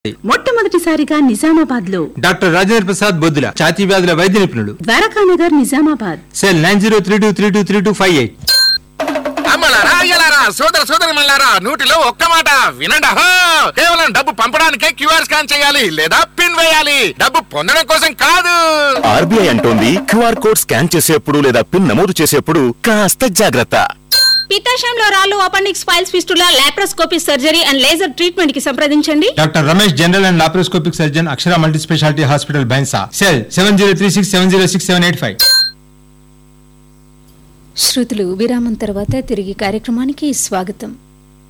మొట్టమొదటిసారిగా నిజామాబాద్ లో డాక్టర్ రాజేంద్ర ప్రసాద్ బొద్దుల ఛాతీ వ్యాధుల వైద్య నిపుణులు Dwarakanagar Nizamabad cell nine zero three two three two three two five eight అమ్మలారా అయ్యలారా సోదర సోదరి మల్లారా నూటిలో ఒక్క మాట వినండి అహో! కేవలం డబ్బు పంపడానికే క్యూఆర్ స్కాన్ చేయాలి లేదా పిన్ వేయాలి డబ్బు పొందడం కోసం కాదు ఆర్బీఐ అంటోంది క్యూఆర్ కోడ్ స్కాన్ చేసేప్పుడు లేదా పిన్ నమోదు చేసేప్పుడు కాస్త జాగ్రత్త పిత్తాశయంలో రాళ్ళు appendix piles fistula laparoscopy surgery and laser treatment కి సంప్రదించండి doctor Ramesh general and laparoscopic surgeon Akshara multi speciality hospital Bhainsa cell seven zero three six seven zero six seven eight five శ్రుతులు విరామం తర్వాత తిరిగి కార్యక్రమానికి స్వాగతం